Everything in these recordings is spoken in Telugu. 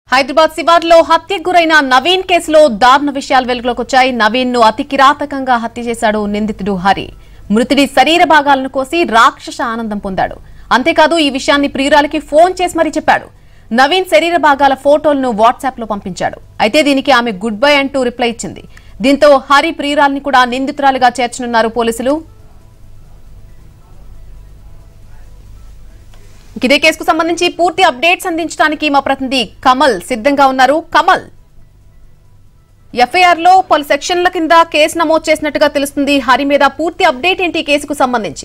హైదరాబాద్ శివార్లో హత్యకు గురైన నవీన్ కేసులో దారుణ విషయాలు వెలుగులోకి వచ్చాయి నవీన్ ను అతి కిరాతకంగా హత్య చేశాడు నిందితుడు హరి మృతుడి శరీర భాగాలను కోసి రాక్షస ఆనందం పొందాడు అంతేకాదు ఈ విషయాన్ని ప్రియురాలికి ఫోన్ చేసి మరీ చెప్పాడు నవీన్ శరీర భాగాల ఫోటోలను వాట్సాప్ లో పంపించాడు అయితే దీనికి ఆమె గుడ్ బై అంటూ రిప్లై ఇచ్చింది దీంతో హరి ప్రియురాల్ని కూడా నిందితురాలుగా చేర్చనున్నారు పోలీసులు ఇదే కేసుకు సంబంధించి పూర్తి అప్డేట్స్ అందించడానికి మా ప్రతినిధి కమల్ సిద్ధంగా ఉన్నారు కమల్ ఎఫ్ఐఆర్ లో పలు సెక్షన్ల కింద కేసు నమోదు చేసినట్టుగా తెలుస్తుంది హరి మీద పూర్తి అప్డేట్ ఏంటి ఈ కేసుకు సంబంధించి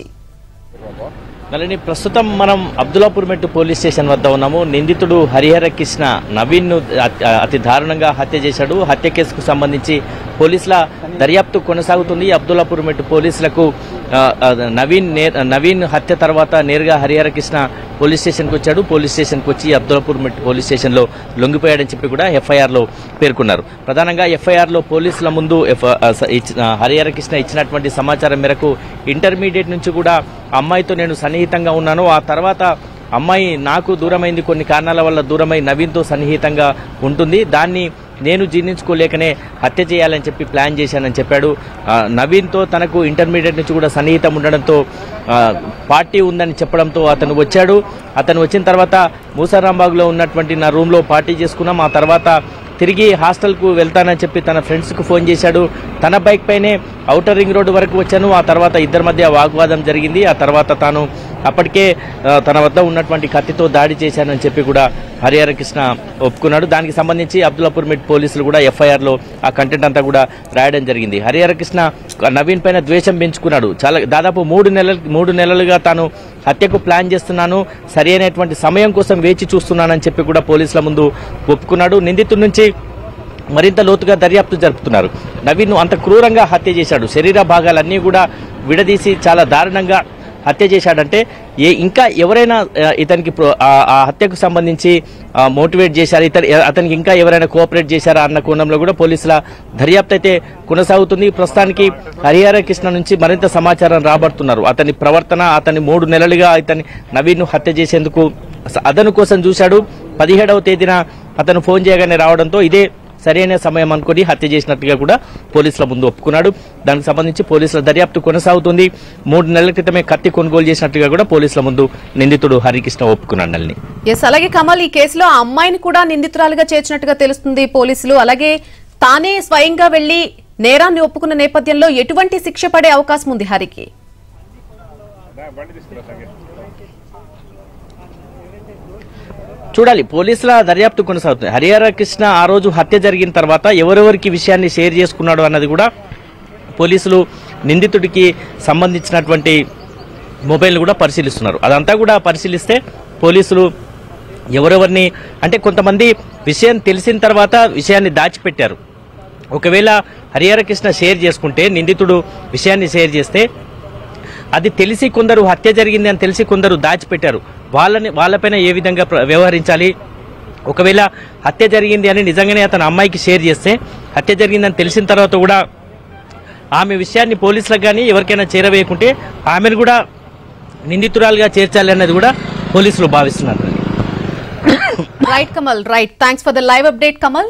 నళిని ప్రస్తుతం మనం అబ్దుల్లాపూర్ మెట్టు పోలీస్ స్టేషన్ వద్ద ఉన్నాము నిందితుడు హరిహర కృష్ణ నవీన్ ను అతి దారుణంగా హత్య చేశాడు హత్య కేసుకు సంబంధించి పోలీసుల దర్యాప్తు కొనసాగుతుంది అబ్దుల్లాపూర్ మెట్టు పోలీసులకు ఆ, ఆ, నవీన్ నే- నవీన్ హత్య తర్వాత నేరుగా హరిహర కృష్ణ పోలీస్ స్టేషన్కి వచ్చాడు పోలీస్ స్టేషన్కి వచ్చి అబ్దుల్లాపూర్ మెట్టు పోలీస్ స్టేషన్లో లొంగిపోయాడని చెప్పి కూడా ఎఫ్ఐఆర్లో పేర్కొన్నారు ప్రధానంగా ఎఫ్ఐఆర్లో పోలీసుల ముందు ఎఫ్- ఆ, స- ఇచ్చి- ఆ, హరిహర కృష్ణ ఇచ్చినటువంటి సమాచారం మేరకు ఇంటర్మీడియట్ నుంచి కూడా అమ్మాయితో నేను సన్నిహితంగా ఉన్నాను ఆ తర్వాత అమ్మాయి నాకు దూరమైంది కొన్ని కారణాల వల్ల దూరమై నవీన్తో సన్నిహితంగా ఉంటుంది దాన్ని నేను జీర్ణించుకోలేకనే హత్య చేయాలని చెప్పి ప్లాన్ చేశానని చెప్పాడు ఆ, నవీన్తో తనకు ఇంటర్మీడియట్ నుంచి కూడా సన్నిహితం ఉండడంతో ఆ, పార్టీ ఉందని చెప్పడంతో అతను వచ్చాడు అతను వచ్చిన తర్వాత మూసారాంబాగ్లో ఉన్నటువంటి నా రూమ్లో పార్టీ చేసుకున్నాం ఆ తర్వాత తిరిగి హాస్టల్కు వెళ్తానని చెప్పి తన ఫ్రెండ్స్కు ఫోన్ చేశాడు తన బైక్ పైనే ఔటర్ రింగ్ రోడ్డు వరకు వచ్చాను ఆ తర్వాత ఇద్దరి మధ్య వాగ్వాదం జరిగింది ఆ తర్వాత తాను అప్పటికే ఆ, తన వద్ద ఉన్నటువంటి కత్తితో దాడి చేశానని చెప్పి కూడా హరిహర కృష్ణ ఒప్పుకున్నాడు దానికి సంబంధించి అబ్దుల్లాపూర్ మిట్ పోలీసులు కూడా ఎఫ్ఐఆర్లో ఆ కంటెంట్ అంతా కూడా రాయడం జరిగింది హరిహర కృష్ణ నవీన్ పైన ద్వేషం పెంచుకున్నాడు చాలా దాదాపు మూడు నెలలు మూడు నెలలుగా తాను హత్యకు ప్లాన్ చేస్తున్నాను సరి అయినటువంటి సమయం కోసం వేచి చూస్తున్నానని చెప్పి కూడా పోలీసుల ముందు ఒప్పుకున్నాడు నిందితుడి నుంచి మరింత లోతుగా దర్యాప్తు జరుపుతున్నారు నవీన్ అంత క్రూరంగా హత్య చేశాడు శరీర భాగాలన్నీ కూడా విడదీసి చాలా దారుణంగా హత్య చేశాడంటే ఏ ఇంకా ఎవరైనా ఆ, ఇతనికి ప్రో- ఆ ఆ హత్యకు సంబంధించి మోటివేట్ చేశారు ఇతను అతనికి ఇంకా ఎవరైనా కోఆపరేట్ చేశారా అన్న కోణంలో కూడా పోలీసుల దర్యాప్తు అయితే కొనసాగుతుంది ప్రస్తుతానికి హరిహర కృష్ణ నుంచి మరింత సమాచారం రాబడుతున్నారు అతని ప్రవర్తన అతని మూడు నెలలుగా ఇతని నవీన్ను హత్య చేసేందుకు స- అదను కోసం చూశాడు పదిహేడవ తేదీన అతను ఫోన్ చేయగానే రావడంతో ఇదే సరైన సమయం అనుకుని హత్య చేసినట్టుగా కూడా పోలీసుల ముందు ఒప్పుకున్నాడు దానికి సంబంధించి పోలీసుల దర్యాప్తు కొనసాగుతుంది మూడు నెలల క్రితమే కత్తి కొనుగోలు చేసినట్టుగా కూడా పోలీసుల ముందు నిందితుడు హరికృష్ణ ఒప్పుకున్నాడు నల్ని ఎస్ అలాగే కమల్ ఈ కేసులో ఆ అమ్మాయిని కూడా నిందితురాలుగా చేర్చినట్టుగా తెలుస్తుంది పోలీసులు అలాగే తానే స్వయంగా వెళ్లి నేరాన్ని ఒప్పుకున్న నేపథ్యంలో ఎటువంటి శిక్ష పడే అవకాశం ఉంది హరికి చూడాలి పోలీసుల దర్యాప్తు కొనసాగుతుంది హరిహర కృష్ణ ఆ రోజు హత్య జరిగిన తర్వాత ఎవరెవరికి విషయాన్ని షేర్ చేసుకున్నాడు అన్నది కూడా పోలీసులు నిందితుడికి సంబంధించినటువంటి మొబైల్ని కూడా పరిశీలిస్తున్నారు అదంతా కూడా పరిశీలిస్తే పోలీసులు ఎవరెవరిని అంటే కొంతమంది విషయం తెలిసిన తర్వాత విషయాన్ని దాచిపెట్టారు ఒకవేళ హరిహర కృష్ణ షేర్ చేసుకుంటే నిందితుడు విషయాన్ని షేర్ చేస్తే అది తెలిసి కొందరు హత్య జరిగింది అని తెలిసి కొందరు దాచిపెట్టారు వాళ్ళని వాళ్ళపైన ఏ విధంగా ప్ర- వ్యవహరించాలి ఒకవేళ హత్య జరిగింది అని నిజంగానే అతను అమ్మాయికి షేర్ చేస్తే హత్య జరిగిందని తెలిసిన తర్వాత కూడా ఆమె విషయాన్ని పోలీసులకు కానీ ఎవరికైనా చేరవేయకుంటే ఆమెను కూడా నిందితురాలుగా చేర్చాలి అన్నది కూడా పోలీసులు భావిస్తున్నారు right Kamal right thanks for the live update Kamal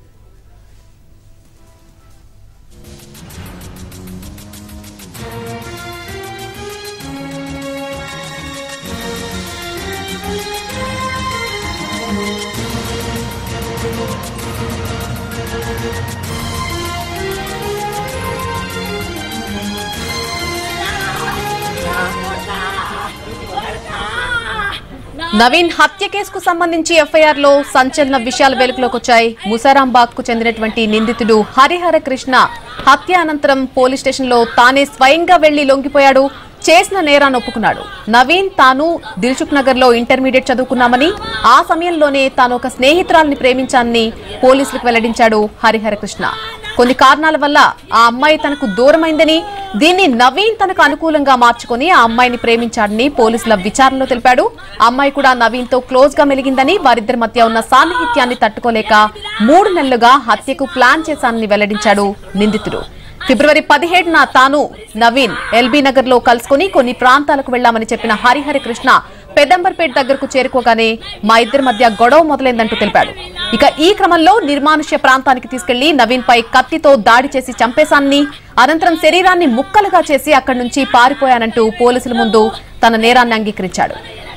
Naveen హత్య కేసుకు సంబంధించి ఎఫ్ఐఆర్ లో సంచలన విషయాలు వెలుగులోకి వచ్చాయి ముసారాంబాగ్ కు చెందినటువంటి నిందితుడు హరిహర కృష్ణ హత్య అనంతరం పోలీస్ స్టేషన్ లో తానే స్వయంగా వెళ్లి లొంగిపోయాడు చేసిన నేరాన్ని ఒప్పుకున్నాడు నవీన్ తాను దిల్సుఖ్ నగర్ లో ఇంటర్మీడియట్ చదువుకున్నామని ఆ సమయంలోనే తాను ఒక స్నేహితురాల్ని ప్రేమించానని పోలీసులకు వెల్లడించాడు హరిహర కృష్ణ కొన్ని కారణాల వల్ల ఆ అమ్మాయి తనకు దూరమైందని దీన్ని నవీన్ తనకు అనుకూలంగా మార్చుకొని ఆ అమ్మాయిని ప్రేమించాడని పోలీసుల విచారణలో తెలిపాడు ఆ అమ్మాయి కూడా నవీన్ తో క్లోజ్ గా మెలిగిందని వారిద్దరి మధ్య ఉన్న సాన్నిహిత్యాన్ని తట్టుకోలేక మూడు నెలలుగా హత్యకు ప్లాన్ చేశానని వెల్లడించాడు నిందితుడు ఫిబ్రవరి పదిహేడున తాను నవీన్ ఎల్బీ నగర్ లో కలుసుకుని కొన్ని ప్రాంతాలకు వెళ్లామని చెప్పిన హరిహర కృష్ణ పెదంబర్పేట దగ్గరకు చేరుకోగానే మా ఇద్దరి మధ్య గొడవ మొదలైందంటూ తెలిపాడు ఇక ఈ క్రమంలో నిర్మానుష్య ప్రాంతానికి తీసుకెళ్లి నవీన్ పై కత్తితో దాడి చేసి చంపేశానని అనంతరం శరీరాన్ని ముక్కలుగా చేసి అక్కడి నుంచి పారిపోయానంటూ పోలీసుల ముందు తన నేరాన్ని అంగీకరించాడు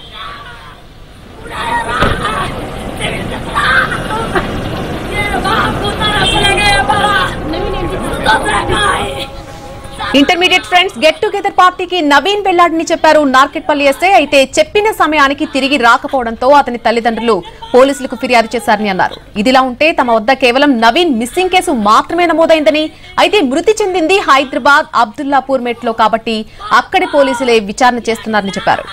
ఇంటర్మీడియట్ ఫ్రెండ్స్ గెట్ టుగెదర్ పార్టీకి నవీన్ వెళ్లాడని చెప్పారు నార్కెట్పల్లి ఎస్ఐ అయితే చెప్పిన సమయానికి తిరిగి రాకపోవడంతో అతని తల్లిదండ్రులు పోలీసులకు ఫిర్యాదు చేశారని అన్నారు ఇదిలా ఉంటే తమ వద్ద కేవలం నవీన్ మిస్సింగ్ కేసు మాత్రమే నమోదైందని అయితే మృతి చెందింది హైదరాబాద్ అబ్దుల్లాపూర్ మెట్లో కాబట్టి అక్కడి పోలీసులే విచారణ చేస్తున్నారని చెప్పారు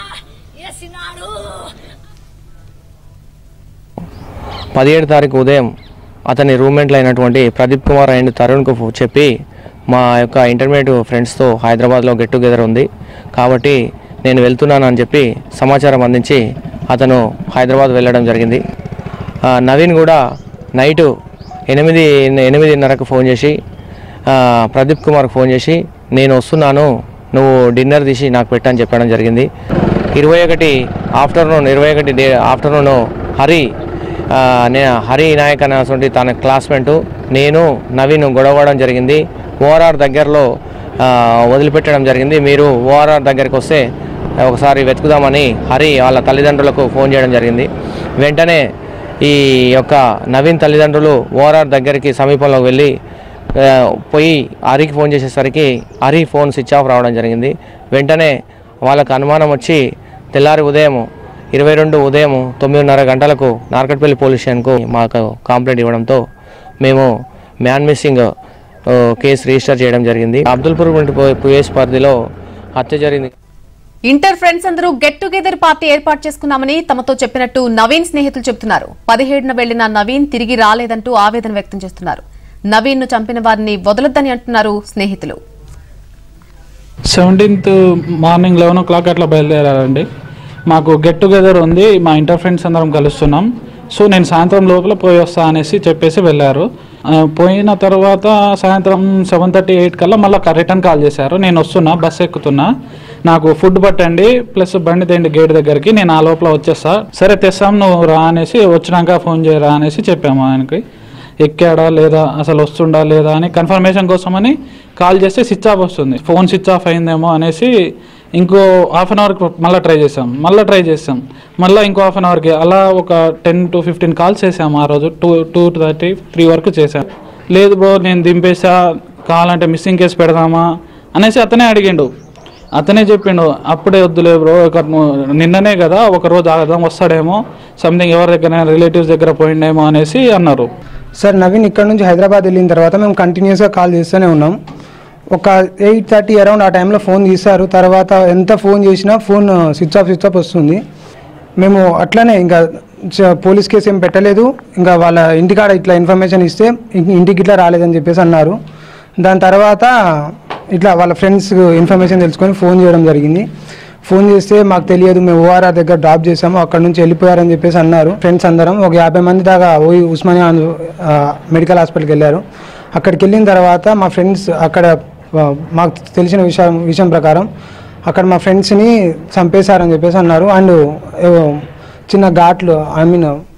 పదిహేడు తారీఖు ఉదయం అతని రూమ్మేట్లు అయినటువంటి ప్రదీప్ కుమార్ అండ్ తరుణ్కు ఫో- చెప్పి మా యొక్క ఇంటర్మీడియట్ ఫ్రెండ్స్తో హైదరాబాద్లో గెట్ టుగెదర్ ఉంది కాబట్టి నేను వెళ్తున్నాను అని చెప్పి సమాచారం అందించి అతను హైదరాబాద్ వెళ్ళడం జరిగింది ఆ, నవీన్ కూడా నైటు ఎనిమిది ఎనిమిదిన్నరకు ఫోన్ చేసి ఆ, ప్రదీప్ కుమార్కి ఫోన్ చేసి నేను వస్తున్నాను నువ్వు డిన్నర్ తీసి నాకు పెట్టని చెప్పడం జరిగింది ఇరవై ఒకటి ఆఫ్టర్నూన్ ఇరవై ఒకటి డే ఆఫ్టర్నూన్ హరి ఆ, నేను హరి నాయక్ అనేటువంటి తన క్లాస్మేట్ నేను నవీన్ గొడవడం జరిగింది ఓఆర్ఆర్ దగ్గరలో ఆ, వదిలిపెట్టడం జరిగింది మీరు ఓఆర్ఆర్ దగ్గరికి వస్తే ఒకసారి వెతుకుదామని హరి వాళ్ళ తల్లిదండ్రులకు ఫోన్ చేయడం జరిగింది వెంటనే ఈ యొక్క నవీన్ తల్లిదండ్రులు ఓఆర్ఆర్ దగ్గరికి సమీపంలోకి వెళ్ళి ఆ, పోయి హరికి ఫోన్ చేసేసరికి హరి ఫోన్ స్విచ్ ఆఫ్ రావడం జరిగింది వెంటనే వాళ్ళకు అనుమానం వచ్చి తెల్లారి ఉదయం ఇరవై రెండు ఉదయం తొమ్మిదిన్నర గంటలకు నార్కట్పల్లి పోలీస్ స్టేషన్కు మాకు కంప్లైంట్ ఇవ్వడంతో మేము మ్యాన్ మిస్సింగ్ ఆ, కేసు రిజిస్టర్ చేయడం జరిగింది అబ్దుల్పూర్ పిఎస్ పరిధిలో హత్య జరిగింది ఇంటర్ ఫ్రెండ్స్ అందరూ గెట్ టుగెదర్ పార్టీ ఏర్పాటు చేసుకున్నామని తమతో చెప్పినట్టు నవీన్ స్నేహితులు చెబుతున్నారు పదిహేడున వెళ్లిన నవీన్ తిరిగి రాలేదంటూ ఆవేదన వ్యక్తం చేస్తున్నారు నవీన్ ను చంపిన వారిని వదలొద్దని అంటున్నారు స్నేహితులు seventeenth morning eleven o'clock అట్లా బయలుదేరారండి మాకు గెట్ టుగెదర్ ఉంది మా ఇంటర్ ఫ్రెండ్స్ అందరం కలుస్తున్నాం సో నేను సాయంత్రం లోపల పోయి వస్తా అనేసి చెప్పేసి వెళ్ళారు ఆ, పోయిన తర్వాత సాయంత్రం సెవెన్ థర్టీ ఎయిట్ కల్లా మళ్ళీ రిటర్న్ కాల్ చేశారు నేను వస్తున్నా బస్ ఎక్కుతున్నా నాకు ఫుడ్ పట్టండి ప్లస్ బండి తేండి గేట్ దగ్గరికి నేను ఆ లోపల వచ్చేస్తా సరే తెస్తాం నువ్వు రా అనేసి వచ్చినాక ఫోన్ చేయరా అనేసి చెప్పాము ఆయనకి ఎక్కాడా లేదా అసలు వస్తుండా లేదా అని కన్ఫర్మేషన్ కోసమని కాల్ చేస్తే స్విచ్ ఆఫ్ వస్తుంది ఫోన్ స్విచ్ ఆఫ్ అయిందేమో అనేసి ఇంకో హాఫ్ అన్ అవర్కి మళ్ళీ ట్రై చేసాం మళ్ళీ ట్రై చేసాం మళ్ళీ ఇంకో హాఫ్ అన్ అవర్కి అలా ఒక టెన్ టు ఫిఫ్టీన్ కాల్స్ చేసాం ఆ రోజు టూ టూ థర్టీ త్రీ వరకు చేశాం లేదు బ్రో నేను దింపేసా కావాలంటే మిస్సింగ్ కేసు పెడదామా అనేసి అతనే అడిగిండు అతనే చెప్పిండు అప్పుడే వద్దులే బ్రో ఒక ను- నిన్ననే కదా ఒక రోజు ఆగదాం వస్తాడేమో సంథింగ్ ఎవరి దగ్గర రిలేటివ్స్ దగ్గర పోయిండేమో అనేసి అన్నారు సార్ నవీన్ ఇక్కడ నుంచి హైదరాబాద్ వెళ్ళిన తర్వాత మేము కంటిన్యూస్గా కాల్ చేస్తూనే ఉన్నాం ఒక ఎయిట్ థర్టీ అరౌండ్ ఆ టైంలో ఫోన్ తీశారు తర్వాత ఎంత ఫోన్ చేసినా phone switch off switch off వస్తుంది మేము అట్లనే ఇంకా చ- పోలీస్ కేసు ఏం పెట్టలేదు ఇంకా వాళ్ళ ఇంటికాడ ఇట్లా ఇన్ఫర్మేషన్ ఇస్తే ఇం- ఇంటికి ఇట్లా రాలేదని చెప్పేసి అన్నారు దాని తర్వాత ఇట్లా వాళ్ళ ఫ్రెండ్స్ ఇన్ఫర్మేషన్ తెలుసుకొని ఫోన్ చేయడం జరిగింది ఫోన్ చేస్తే మాకు తెలియదు మేము ఓఆర్ఆర్ దగ్గర డ్రాప్ చేసాము అక్కడ నుంచి వెళ్ళిపోయారని చెప్పేసి అన్నారు ఫ్రెండ్స్ అందరం ఒక యాభై మంది దాకా పోయి ఉస్మానియా ఆ, మెడికల్ హాస్పిటల్కి వెళ్ళారు అక్కడికి వెళ్ళిన తర్వాత మా ఫ్రెండ్స్ అక్కడ ఆ, మాకు తెలిసిన విషయం విషయం ప్రకారం అక్కడ మా ఫ్రెండ్స్ని చంపేశారని చెప్పేసి అన్నారు అండ్ ఏవో చిన్న ఘాట్లు ఐ మీన్